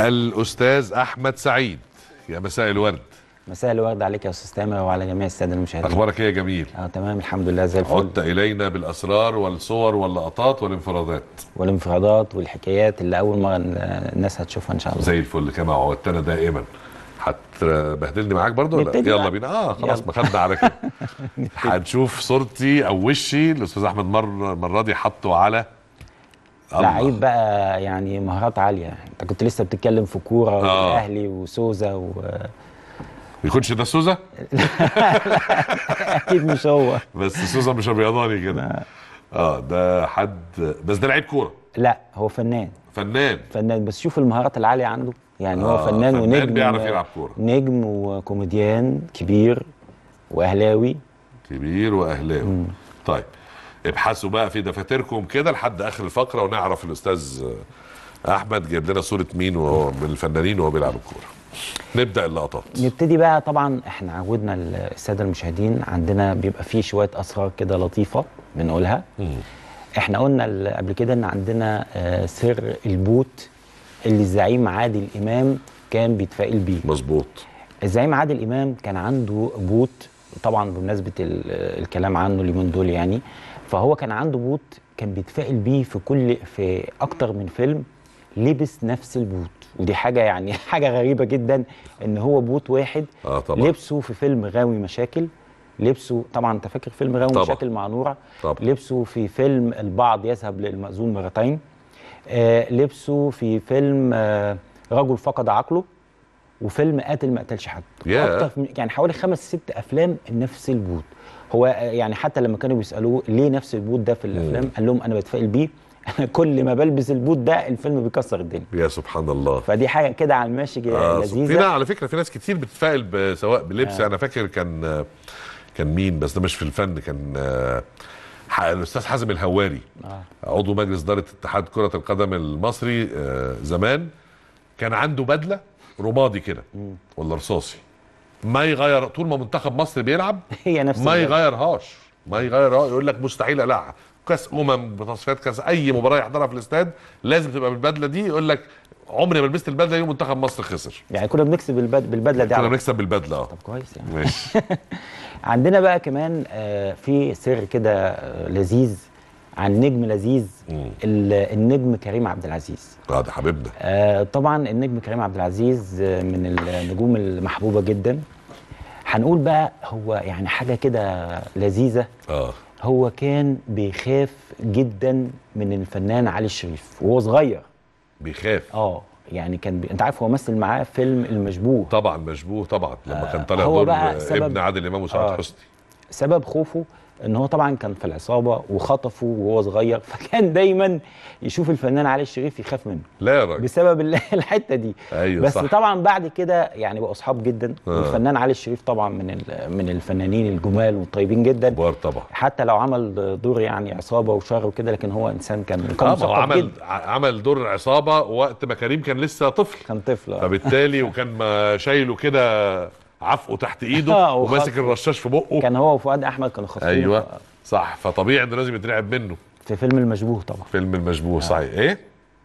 الاستاذ احمد سعيد يا مساء الورد مساء الورد عليك يا استاذ تامر وعلى جميع الساده المشاهدين اخبارك ايه يا جميل اه تمام الحمد لله زي الفل عدت الينا بالاسرار والصور واللقطات والانفرادات والانفرادات والحكايات اللي اول مره الناس هتشوفها ان شاء الله زي الفل كما عودتنا دائما هتبهدلني معاك برضو ولا نبتدي يلا بقى. بينا اه خلاص يلا. ما خدنا على كده هنشوف صورتي او وشي الاستاذ احمد مر المره دي حطه على الله. لعيب بقى يعني مهارات عاليه انت كنت لسه بتتكلم في كوره آه. والاهلي وسوزا و... ما يكونش ده سوزا اكيد مش هو بس سوزا مش ابيضاني كده اه ده حد بس ده لعيب كوره لا هو فنان فنان فنان بس شوف المهارات العاليه عنده يعني هو آه، فنان فنان ونجم بيعرف يلعب كورة. نجم وكوميديان كبير واهلاوي كبير واهلاوي طيب ابحثوا بقى في دفاتركم كده لحد اخر الفقره ونعرف الاستاذ احمد جايب لنا صوره مين وهو من الفنانين وهو بيلعب الكوره نبدا اللقطات نبتدي بقى طبعا احنا عودنا الساده المشاهدين عندنا بيبقى فيه شويه اسرار كده لطيفه بنقولها احنا قلنا ال- قبل كده ان عندنا آه، سر البوت اللي الزعيم عادل امام كان بيتفائل بيه مظبوط الزعيم عادل امام كان عنده بوت طبعا بمناسبه ال- الكلام عنه اليومين دول يعني فهو كان عنده بوت كان بيتفائل بيه في كل في اكتر من فيلم لبس نفس البوت ودي حاجه يعني حاجه غريبه جدا ان هو بوت واحد اه طبعا لبسه في فيلم غاوي مشاكل لبسه طبعا انت فاكر فيلم غاوي طبعا. مشاكل مع نوره طبعا. لبسه في فيلم البعض يذهب للمأذون مرتين آه لبسه في فيلم آه رجل فقد عقله وفيلم قاتل ما قتلش حد ياه. اكتر من- يعني حوالي خمس ست افلام نفس البوت هو آه، يعني حتى لما كانوا بيسالوه ليه نفس البوت ده في الافلام قال لهم انا بتفائل بيه انا كل ما بلبس البوت ده الفيلم بيكسر الدنيا يا سبحان الله فدي حاجه كده على الماشي آه لذيذه في ناس على فكره في ناس كتير بتتفائل ب- سواء بلبس انا فاكر كان كان مين بس ده مش في الفن كان آه، ح- الاستاذ حازم الهواري آه. عضو مجلس اداره اتحاد كره القدم المصري آه، زمان كان عنده بدله رمادي كده ولا رصاصي ما يغير طول ما منتخب مصر بيلعب هي نفس ما البدلة. يغيرهاش ما يغيرها يقول لك مستحيل اقلعها كاس امم بتصفيات كاس اي مباراه يحضرها في الاستاد لازم تبقى بالبدله دي يقول لك عمري ما لبست البدله دي ومنتخب مصر خسر يعني كنا بنكسب بالبد... بالبدله دي كنا على بنكسب بالبدله اه طب كويس يعني ماشي عندنا بقى كمان آه، في سر كده آه، لذيذ عن نجم لذيذ مم. ال- النجم كريم عبد العزيز اه ده حبيبنا آه، طبعا النجم كريم عبد العزيز آه، من النجوم المحبوبه جدا هنقول بقى هو يعني حاجه كده لذيذه اه هو كان بيخاف جدا من الفنان علي الشريف وهو صغير بيخاف اه يعني كان بي... انت عارف هو مثل معاه فيلم المشبوه طبعا مشبوه طبعا لما كان طالع هو دور بقى آه، سبب- ابن عادل امام وسعاد آه. حسني سبب خوفه ان هو طبعا كان في العصابه وخطفه وهو صغير فكان دايما يشوف الفنان علي الشريف يخاف منه لا يا راجل بسبب ال- الحته دي ايوه بس صح طبعا بعد كده يعني بقوا اصحاب جدا آه. والفنان علي الشريف طبعا من ال- من الفنانين الجمال والطيبين جدا كبار طبعا حتى لو عمل دور يعني عصابه وشر وكده لكن هو انسان كان كان اه ما هو مثقف عمل جدا ع- عمل دور عصابه وقت ما كريم كان لسه طفل كان طفل آه. فبالتالي وكان ما شايله كده عفقه تحت ايده آه، وخط- وماسك الرشاش في بقه كان هو وفؤاد احمد كانوا خاطفين ايوه صح فطبيعي انه لازم يترعب منه في فيلم المشبوه طبعا فيلم المشبوه صحيح ايه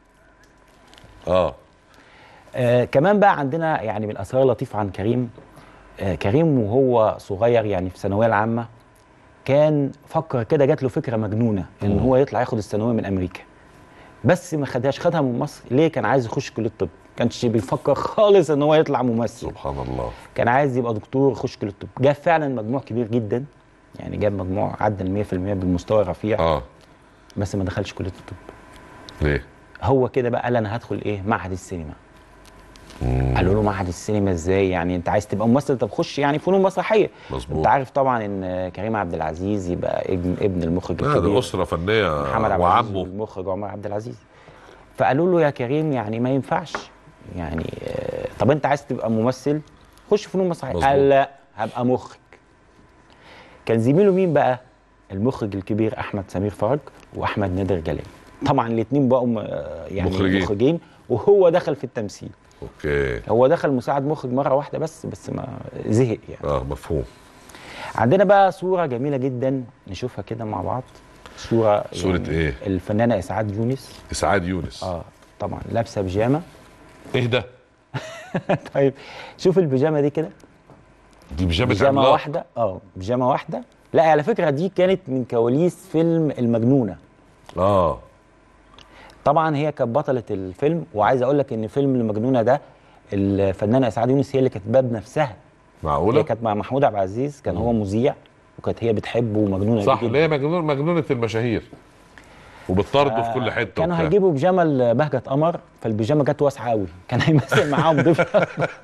اه آه كمان بقى عندنا يعني من الاسرار اللطيفه عن كريم آه كريم وهو صغير يعني في الثانويه العامه كان فكر كده جات له فكره مجنونه ان هو يطلع ياخد الثانويه من امريكا بس ما خدهاش خدها من مصر ليه كان عايز يخش كليه الطب كانش بيفكر خالص ان هو يطلع ممثل سبحان الله كان عايز يبقى دكتور يخش كليه الطب جاب فعلا مجموع كبير جدا يعني جاب مجموع عدى ال 100% بالمستوى الرفيع اه بس ما دخلش كليه الطب ليه هو كده بقى قال انا هدخل ايه معهد السينما قالوا له معهد السينما ازاي يعني انت عايز تبقى ممثل طب خش يعني فنون مسرحيه مظبوط. انت عارف طبعا ان كريم عبد العزيز يبقى ابن ابن المخرج لا الكبير ده اسره فنيه محمد عبد العزيز وعمه والمخرج عمر عبد العزيز فقالوا له يا كريم يعني ما ينفعش يعني آه، طب انت عايز تبقى ممثل خش فنون مسرحيه مظبوط. قال لا هبقى مخرج كان زميله مين بقى المخرج الكبير احمد سمير فرج واحمد نادر جلال طبعا الاثنين بقوا آه، يعني مخرجين. مخرجين. مخرجين وهو دخل في التمثيل اوكي هو دخل مساعد مخرج مره واحده بس بس ما زهق يعني اه مفهوم عندنا بقى صوره جميله جدا نشوفها كده مع بعض صوره صورة إيه؟ الفنانه اسعاد يونس اسعاد يونس اه طبعا لابسه بيجامه ايه ده طيب شوف البيجامه دي كده دي بيجامه بيجامه عملاق. واحده اه بيجامه واحده لا على فكره دي كانت من كواليس فيلم المجنونه اه طبعا هي كانت بطله الفيلم وعايز اقول لك ان فيلم المجنونه ده الفنانه اسعاد يونس هي اللي كاتباه بنفسها هي معقوله كانت مع محمود عبد العزيز كان هو مذيع وكانت هي بتحبه ومجنونه صح بيه اللي هي مجنون مجنونه المشاهير وبتطارده في كل حته كانوا وبتاع. هيجيبوا بيجامه لبهجه قمر فالبيجامه كانت واسعه قوي كان هيمثل معاهم ضيف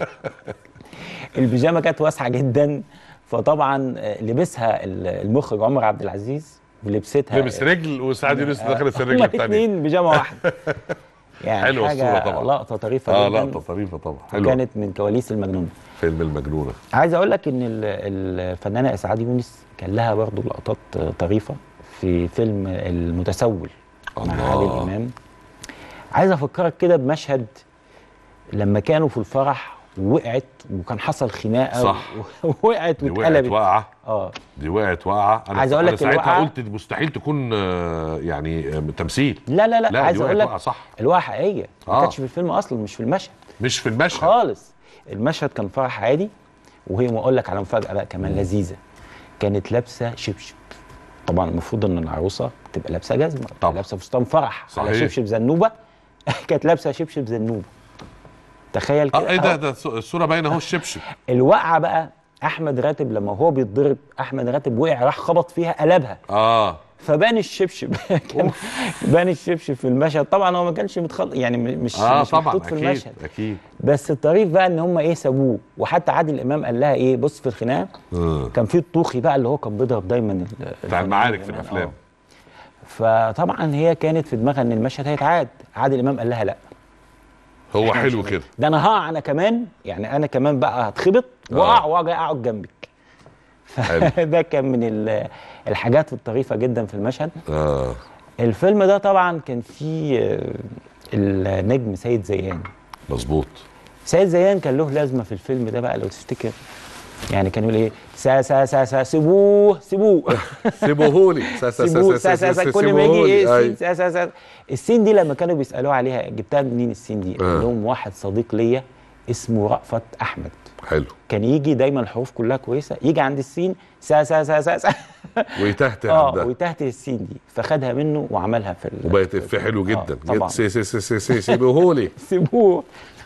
البيجامه كانت واسعه جدا فطبعا آه، لبسها ال- المخرج عمر عبد العزيز ولبستها لبس رجل وسعد يونس دخلت في هما الرجل الثانيه الاثنين بيجامه واحده يعني حلوة حاجه الصورة طبعا. لقطه طريفه اه جدا لقطه طريفه طبعا حلوه كانت من كواليس المجنون فيلم المجنونه عايز اقول لك ان ال- الفنانه اسعاد يونس كان لها برضه لقطات طريفه في فيلم المتسول مع الله. عادل امام عايز افكرك كده بمشهد لما كانوا في الفرح ووقعت وكان حصل خناقه صح. ووقعت دي وقعت واتقلبت واقعه اه دي وقعت واقعه انا عايز أقول أنا لك ساعتها الوقعة- قلت دي مستحيل تكون آه، يعني آه، تمثيل لا لا لا, لا عايز دي اقول وقعت لك واقعه صح الوقعه حقيقيه ما آه. كانتش في الفيلم اصلا مش في المشهد مش في المشهد خالص المشهد كان فرح عادي وهي ما اقول لك على مفاجاه بقى كمان لذيذه كانت لابسه شبشب طبعا المفروض ان العروسه تبقى لابسه جزمه طبعا. لابسه فستان فرح على صحيح. شبشب زنوبه كانت لابسه شبشب زنوبه تخيل كده اه ايه ده أهو. ده الص- الصوره باينه اهو الشبشب الوقعه بقى احمد راتب لما هو بيتضرب احمد راتب وقع راح خبط فيها قلبها اه فبان الشبشب كان بان الشبشب في المشهد طبعا هو ما كانش متخل يعني م- مش اه مش طبعا محطوط في اكيد المشهد اكيد بس الطريف بقى ان هم ايه سابوه وحتى عادل امام قال لها ايه بص في الخناقه آه. كان في الطوخي بقى اللي هو كان بيضرب دايما ال- بتاع الفنان المعارك في زمان، الافلام آه. فطبعا هي كانت في دماغها ان المشهد هيتعاد عادل امام قال لها لا هو إحنا حلو مش كده ده انا هقع انا كمان يعني انا كمان بقى هتخبط واقع آه. واجي اقعد جنبك حلو. فده كان من ال- الحاجات الطريفه جدا في المشهد اه الفيلم ده طبعا كان فيه آه، النجم سيد زيان مظبوط سيد زيان كان له لازمه في الفيلم ده بقى لو تفتكر يعني كان يقول ايه سا سا سا سا سيبوه سيبوه سيبوهولي سا سا سيبوه سا سا سا سا كل ما يجي ايه السين سا سا سا السين دي لما كانوا بيسالوه عليها جبتها منين السين دي؟ قال لهم واحد صديق ليا اسمه رأفت احمد حلو كان يجي دايما الحروف كلها كويسه يجي عند السين سا سا سا سا, سا ويتهته اه عندها وتحت السين دي فخدها منه وعملها في ال- وبقت افيه حلو آه، جدا طبعا سي سي سي سي سي سيبوهولي سيبوه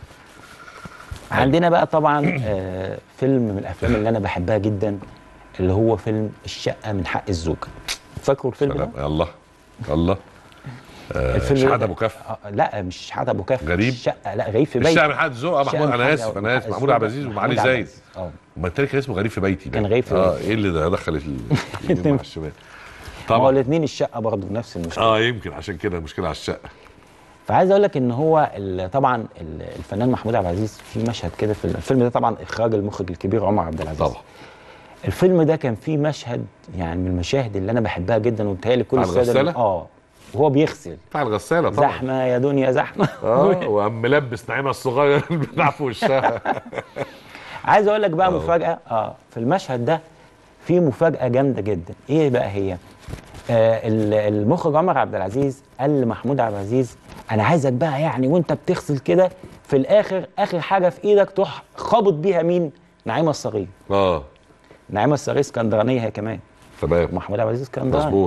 عندنا بقى طبعا آه فيلم من الافلام اللي انا بحبها جدا اللي هو فيلم الشقه من حق الزوجه فاكروا الفيلم ده؟ سلام الله الله آه، الفيلم شحات ده- ابو كف آه لا مش شحات ابو كف غريب؟ الشقه لا غريب في بيتي الشعب من حد ذوق آه، الشقة محمود من انا حق- اسف انا اسف حق محمود عبد الزوجة. العزيز محمود ومعالي عبد زايد العزيز. اه ما التاني كان اسمه غريب في بيتي كان باين. غريب في اه بيتي. ايه اللي ده دخل ال- اليمين مع الشمال ما هو طبعا الاثنين الشقه برضه نفس المشكله اه يمكن عشان كده المشكله على الشقه فعايز اقول لك ان هو ال- طبعا ال- الفنان محمود عبد العزيز في مشهد كده في الفيلم ده طبعا اخراج المخرج الكبير عمر عبد العزيز طبعا الفيلم ده كان فيه مشهد يعني من المشاهد اللي انا بحبها جدا وبتهيألي كل بتاع الساده الغسالة؟ اه وهو بيغسل بتاع الغساله طبعا زحمه يا دنيا زحمه اه وقام ملبس نعيمه الصغير البتاع في وشها عايز اقول لك بقى مفاجاه اه في المشهد ده في مفاجاه جامده جدا ايه بقى هي آه ال- المخرج عمر عبد العزيز قال لمحمود عبد العزيز انا عايزك بقى يعني وانت بتغسل كده في الاخر اخر حاجه في ايدك تروح خابط بيها مين نعيمه الصغير اه نعيمه الصغير اسكندرانيه هي كمان تمام محمود عبد العزيز اسكندراني مظبوط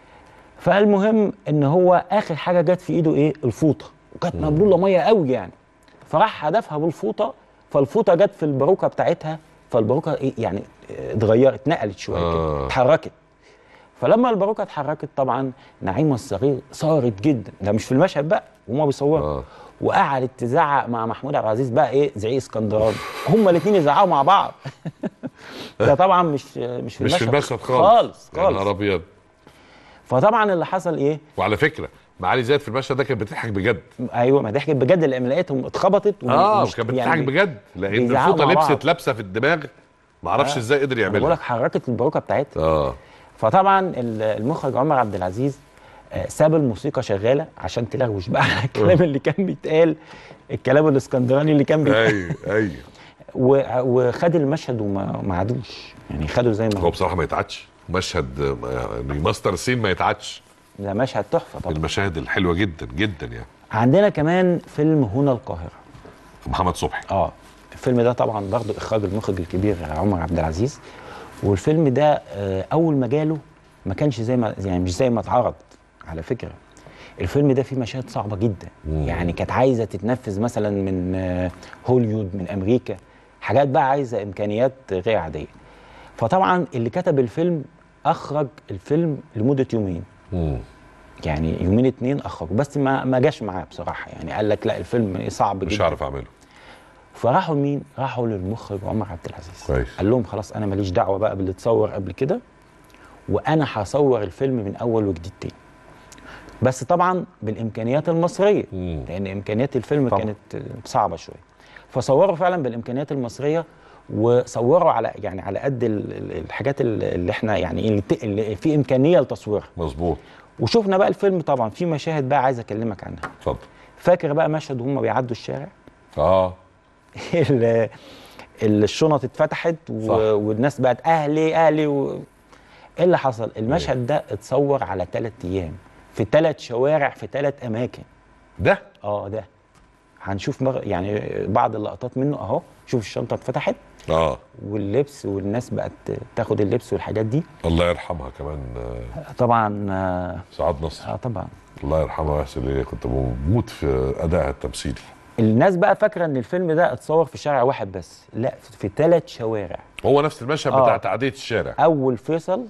فالمهم ان هو اخر حاجه جت في ايده ايه الفوطه وكانت مبلوله ميه قوي يعني فراح هدفها بالفوطه فالفوطه جت في الباروكه بتاعتها فالباروكه ايه يعني اه، اتغيرت اتنقلت شويه آه. كده اتحركت فلما الباروكه اتحركت طبعا نعيمه الصغير صارت جدا ده مش في المشهد بقى وهما بيصوروا آه. وقعدت تزعق مع محمود عبد العزيز بقى ايه زعيق اسكندراني هما الاثنين يزعقوا مع بعض ده طبعا مش مش في مش المشهد في المشهد خالص خالص يا نهار خالص ابيض فطبعا اللي حصل ايه وعلى فكره معالي زايد في المشهد ده كانت بتضحك بجد ايوه ما ضحكت بجد لان لقيتهم اتخبطت اه ومش- وكانت يعني بتضحك بجد لان بيزعقوا الفوطه مع بعض. لبست لابسه في الدماغ ما اعرفش ازاي قدر أنا بقول يعملها لك حركت الباروكه بتاعتها اه فطبعا ال- المخرج عمر عبد العزيز آه، ساب الموسيقى شغاله عشان تلغوش بقى على الكلام اللي كان بيتقال الكلام الاسكندراني اللي كان بيتقال ايوه ايوه و- وخد المشهد وما ما عادوش يعني خده زي ما هو هو بصراحه ما يتعدش مشهد آه، يعني ماستر سين ما يتعدش ده مشهد تحفه من طبعا المشاهد الحلوه جدا جدا يعني عندنا كمان فيلم هنا القاهره محمد صبحي اه الفيلم ده طبعا برضه اخراج المخرج الكبير عمر عبد العزيز والفيلم ده آه، اول ما جاله ما كانش زي ما يعني مش زي ما اتعرض على فكره الفيلم ده فيه مشاهد صعبه جدا مم. يعني كانت عايزه تتنفذ مثلا من آه، هوليوود من امريكا حاجات بقى عايزه امكانيات غير عاديه فطبعا اللي كتب الفيلم اخرج الفيلم لمده يومين مم. يعني يومين اتنين اخرجوا بس ما ما جاش معاه بصراحه يعني قال لك لا الفيلم صعب مش جدا هعرف اعمله فراحوا لمين؟ راحوا للمخرج عمر عبد العزيز كويس. قال لهم خلاص انا ماليش دعوه بقى باللي اتصور قبل كده وانا هصور الفيلم من اول وجديد تاني بس طبعا بالامكانيات المصريه مم. لان امكانيات الفيلم طبعا. كانت صعبه شويه فصوروا فعلا بالامكانيات المصريه وصوروا على يعني على قد ال- ال- الحاجات ال- اللي احنا يعني اللي, ت- اللي في امكانيه لتصويرها مظبوط وشفنا بقى الفيلم طبعا في مشاهد بقى عايز اكلمك عنها اتفضل فاكر بقى مشهد وهم بيعدوا الشارع اه ال- الشنط اتفتحت و... صح. والناس بقت اهلي اهلي و... ايه اللي حصل؟ المشهد ده اتصور على ثلاث ايام في ثلاث شوارع في ثلاث اماكن ده اه ده هنشوف مغ... يعني بعض اللقطات منه اهو شوف الشنطه اتفتحت اه واللبس والناس بقت تاخد اللبس والحاجات دي الله يرحمها كمان آه، طبعا اه سعاد نصر آه طبعا الله يرحمها ويحسن اليه كنت بموت في ادائها التمثيلي الناس بقى فاكره ان الفيلم ده اتصور في شارع واحد بس لا في ثلاث شوارع هو نفس المشهد آه. بتاع تعديه الشارع اول فيصل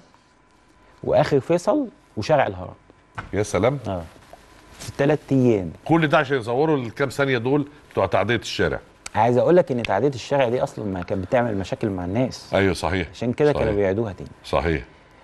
واخر فيصل وشارع الهرم يا سلام اه في ثلاث ايام كل ده عشان يصوروا الكام ثانيه دول بتوع تعديه الشارع عايز اقول لك ان تعديه الشارع دي اصلا ما كانت بتعمل مشاكل مع الناس ايوه صحيح عشان كده صحيح. كانوا بيعيدوها تاني صحيح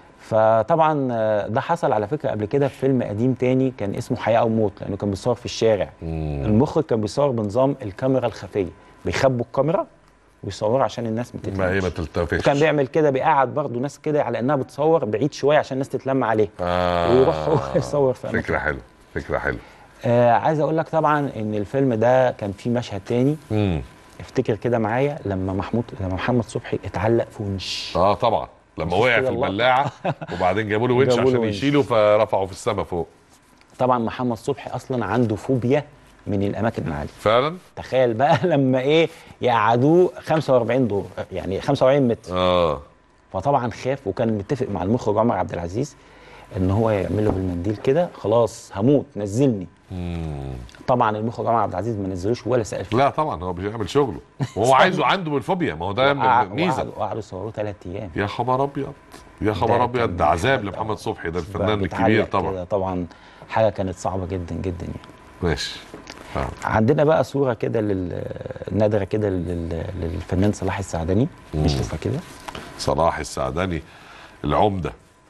فطبعا آه، ده حصل على فكره قبل كده في فيلم قديم تاني كان اسمه حياه او موت لانه كان بيصور في الشارع مم. المخرج كان بيصور بنظام الكاميرا الخفيه بيخبوا الكاميرا ويصوروا عشان الناس ما ما هي ما تتلمش تلتفتش وكان بيعمل كده بيقعد برضه ناس كده على انها بتصور بعيد شويه عشان الناس تتلم عليه آه. ويروح هو يصور في أماكن. فكره حلوه فكره حلوه آه عايز اقول لك طبعا ان الفيلم ده كان فيه مشهد تاني امم افتكر كده معايا لما محمود لما محمد صبحي اتعلق في ونش اه طبعا لما شوف وقع كده في اللقطة. البلاعه وبعدين جابوا له ونش جابوا له عشان ونش. يشيله فرفعه في السماء فوق طبعا محمد صبحي اصلا عنده فوبيا من الاماكن العاليه فعلا تخيل بقى لما ايه يقعدوه 45 دور يعني 45 متر اه فطبعا خاف وكان متفق مع المخرج عمر عبد العزيز ان هو يعمله بالمنديل كده خلاص هموت نزلني مم. طبعا المخرج عمر عبد العزيز ما نزلوش ولا سال فيه لا طبعا هو بيعمل شغله وهو عايزه عنده بالفوبيا ما هو ده وقع- ميزه وقعدوا وقعدوا يصوروه ثلاث ايام يا خبر ابيض يا ده خبر ابيض كان ده عذاب حاجة- لمحمد صبحي ده بقى الفنان بيتعلق الكبير طبعا كده طبعا حاجه كانت صعبه جدا جدا يعني ماشي آه. عندنا بقى صوره كده لل... نادره كده لل... للفنان صلاح السعدني نشوفها كده صلاح السعدني العمده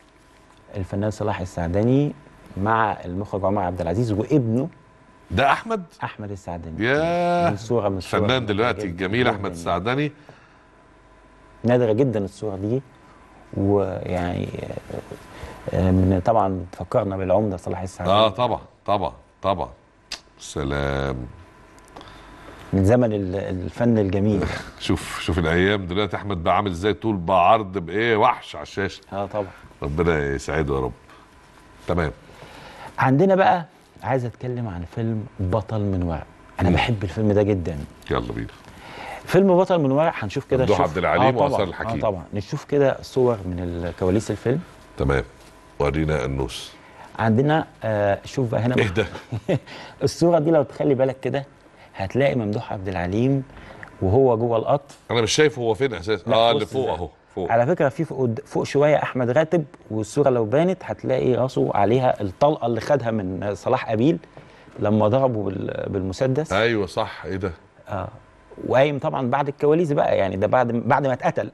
الفنان صلاح السعدني مع المخرج عمر عبد العزيز وابنه ده احمد احمد السعدني ياه دي صوره من الصور فنان النادرة دلوقتي جداً الجميل جداً احمد يعني. السعدني نادره جدا الصوره دي ويعني آه، من طبعا بتفكرنا بالعمده صلاح السعدني اه طبعا طبعا طبعا سلام من زمن ال- الفن الجميل شوف شوف الايام دلوقتي احمد بقى عامل ازاي طول بعرض بايه وحش على الشاشه اه طبعا ربنا يسعده يا رب تمام عندنا بقى عايز اتكلم عن فيلم بطل من ورق انا مم. بحب الفيلم ده جدا يلا بينا فيلم بطل من ورق هنشوف كده ممدوح شوف- عبد العليم طبعاً، وآثار الحكيم. اه طبعا نشوف كده صور من الكواليس الفيلم تمام ورينا النوس عندنا آه شوف بقى هنا ايه ده الصوره دي لو تخلي بالك كده هتلاقي ممدوح عبد العليم وهو جوه القطر انا مش شايف هو فين اساسا لا، اه بص اللي فوق ده. اهو فوق على فكره في فوق, فوق شويه احمد راتب والصوره لو بانت هتلاقي راسه عليها الطلقه اللي خدها من صلاح قبيل لما ضربه بال- بالمسدس ايوه صح ايه ده اه وقايم طبعا بعد الكواليس بقى يعني ده بعد بعد ما اتقتل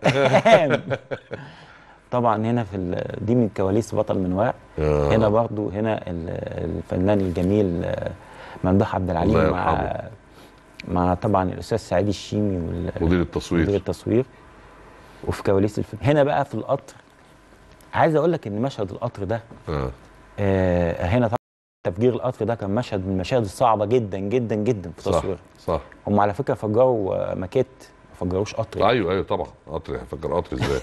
طبعا هنا في ال- دي من كواليس بطل من ورق آه. هنا برضو هنا ال- الفنان الجميل آه، ممدوح عبد العليم الله مع يرحمه. مع طبعا الاستاذ سعيد الشيمي وال- مدير مدير التصوير التصوير وفي كواليس الفيلم هنا بقى في القطر عايز اقول لك ان مشهد القطر ده اه آه هنا طبعا تفجير القطر ده كان مشهد من المشاهد الصعبه جدا جدا جدا في صح تصويره صح هم على فكره فجروا آه، ماكيت ما فجروش قطر يعني. ايوه ايوه طبعا قطر فاكر قطر ازاي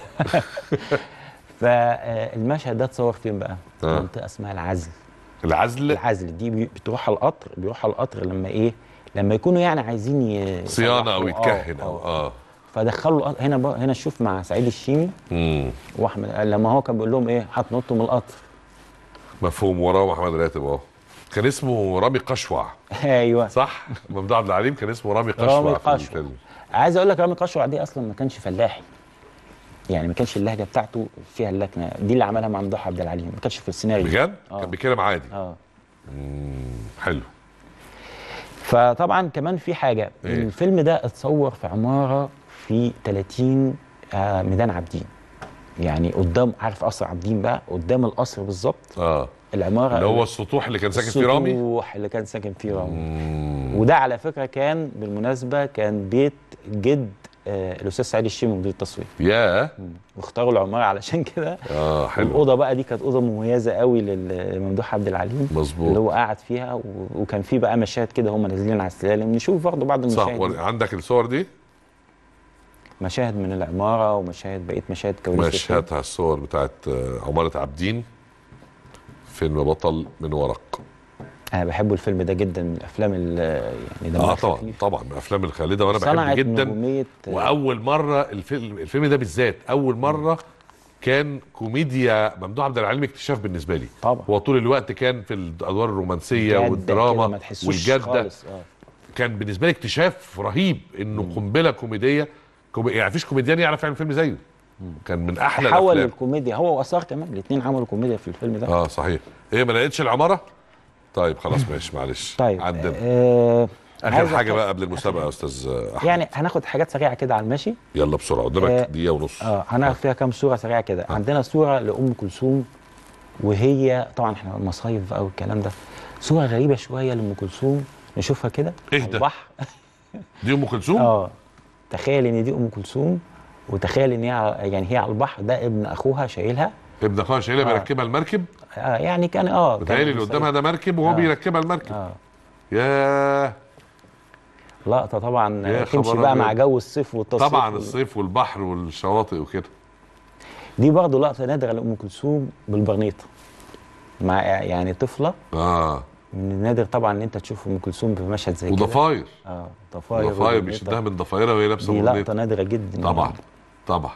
فالمشهد ده اتصور فين بقى؟ في آه. منطقه اسمها العزل العزل العزل دي بي- بتروح على القطر بيروح على القطر لما ايه لما يكونوا يعني عايزين ي- صيانه او يصلحوا- يتكهن آه، او آه. اه فدخلوا القطر- هنا بقى هنا شوف مع سعيد الشيمي مم. واحمد لما هو كان بيقول لهم ايه هتنطوا من القطر مفهوم وراه محمد راتب اه كان اسمه رامي قشوع ايوه صح ممدوح عبد العليم كان اسمه رامي قشوع رامي في قشوع. الفيلم عايز اقول لك رامي قشوع دي اصلا ما كانش فلاحي يعني ما كانش اللهجه بتاعته فيها اللكنه دي اللي عملها مع ممدوح عبد العليم ما كانش في السيناريو بجد آه. كان بيتكلم عادي اه حلو فطبعا كمان في حاجه إيه؟ الفيلم ده اتصور في عماره في 30 آه ميدان عابدين يعني قدام عارف قصر عابدين بقى قدام القصر بالظبط اه العماره اللي هو السطوح اللي كان ساكن فيه رامي السطوح اللي كان ساكن فيه رامي مم. وده على فكره كان بالمناسبه كان بيت جد آه الاستاذ سعيد الشيمي مدير التصوير ياه واختاروا العماره علشان كده اه حلو الاوضه بقى دي كانت اوضه مميزه قوي لممدوح عبد العليم اللي مظبوط هو قاعد فيها و... وكان في بقى مشاهد كده هم نازلين على السلالم نشوف برضه بعض صح المشاهد ور- عندك الصور دي مشاهد من العماره ومشاهد بقيه مشاهد كواليس الفيلم. مشهدها الصور بتاعت آه، عمارة عابدين فيلم بطل من ورق انا بحب الفيلم ده جدا من الافلام اللي يعني دمها اه طبعا خفيف. طبعا من افلام الخالده وانا صنعت بحبه جدا نجوميه واول مره الفيلم الفيلم ده بالذات اول مره كان كوميديا ممدوح عبد العليم اكتشاف بالنسبه لي طبعا هو طول الوقت كان في الادوار الرومانسيه جدة كده والدراما ما تحسوش والجده خالص اه كان بالنسبه لي اكتشاف رهيب انه قنبله كوميديه كومي... يعني مفيش كوميديان يعرف يعمل فيلم زيه كان من احلى حول الافلام الكوميديا هو واثار كمان الاثنين عملوا كوميديا في الفيلم ده اه صحيح ايه ما لقيتش العماره طيب خلاص ماشي معلش طيب عندنا آه اخر عايز حاجه أحط- بقى قبل المسابقه يا استاذ احمد يعني هناخد حاجات سريعه كده على المشي يلا بسرعه قدامك آه، دقيقه ونص اه هناخد فيها كام صوره سريعه كده عندنا صوره لام كلثوم وهي طبعا احنا مصايف بقى والكلام ده صوره غريبه شويه لام كلثوم نشوفها كده إيه على ده؟ البحر دي ام كلثوم اه تخيل ان دي ام كلثوم وتخيل ان هي على- يعني هي على البحر ده ابن اخوها شايلها ابن اخوها شايلها آه. بيركبها المركب آه يعني كان اه كان بتهيألي اللي قدامها ده مركب وهو آه. بيركبها المركب اه ياه لقطه طبعا يا تمشي خبر بقى أبيض. مع جو الصيف والتصوير طبعا الصيف والبحر والشواطئ وكده دي برضه لقطه نادره لام كلثوم بالبرنيطه مع يعني طفله اه من النادر طبعا ان انت تشوف ام كلثوم في مشهد زي كده وضفاير اه ضفاير ضفاير وبرنيطة. بيشدها من ضفايرها وهي لابسه دي برنيطة. لقطه نادره جدا طبعا طبعا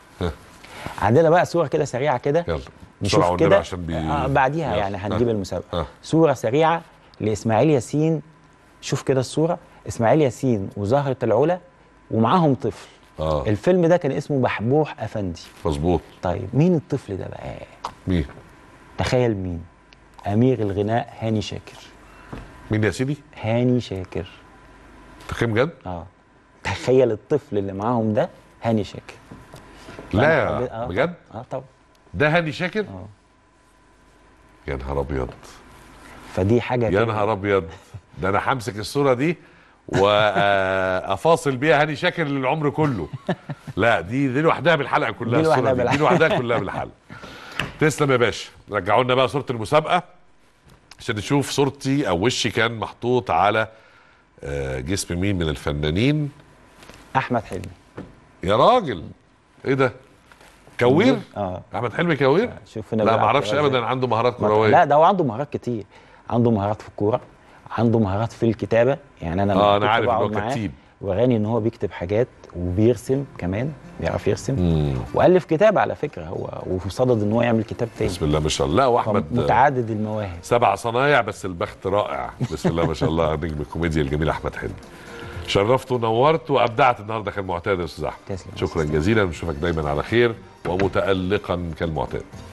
عندنا بقى صور كده سريعه كده يلا نشوف بسرعه والنبي كده عشان بي... آه بعديها يلا. يعني هنجيب آه. المسابقه آه. صوره سريعه لاسماعيل ياسين شوف كده الصوره اسماعيل ياسين وزهره العلا ومعاهم طفل اه الفيلم ده كان اسمه بحبوح افندي مظبوط طيب مين الطفل ده بقى مين تخيل مين امير الغناء هاني شاكر مين يا سيدي هاني شاكر تخيل بجد اه تخيل الطفل اللي معاهم ده هاني شاكر لا فأنا يا حبيت- آه بجد اه طبعا ده هاني شاكر اه يا نهار ابيض فدي حاجه يا كده. نهار ابيض ده انا همسك الصوره دي وافاصل بيها هاني شاكر للعمر كله لا دي دي لوحدها بالحلقه كلها دي لوحدها الصوره دي, دي بالحلقة. لوحدها كلها بالحلقه تسلم يا باشا رجعوا لنا بقى صوره المسابقه عشان نشوف صورتي او وشي كان محطوط على آه، جسم مين من الفنانين احمد حلمي يا راجل ايه ده كوير اه احمد حلمي كوير شوف هنا لا بيلعب ما اعرفش كورة إزاي. ابدا عنده مهارات ما- كرويه لا ده هو عنده مهارات كتير عنده مهارات في الكوره عنده مهارات في الكتابه يعني انا لما اه انا كنت عارف ان هو بقعد معاه كتيب وغني ان هو بيكتب حاجات وبيرسم كمان بيعرف يرسم مم. والف كتاب على فكره هو وفي صدد ان هو يعمل كتاب تاني بسم الله ما شاء الله لا واحمد متعدد المواهب سبع صنايع بس البخت رائع بسم الله ما شاء الله نجم الكوميديا الجميل احمد حلمي شرفت ونورت وابدعت النهارده كان معتاد يا استاذ احمد تسلم. شكرا جزيلا ونشوفك دايما على خير ومتالقا كالمعتاد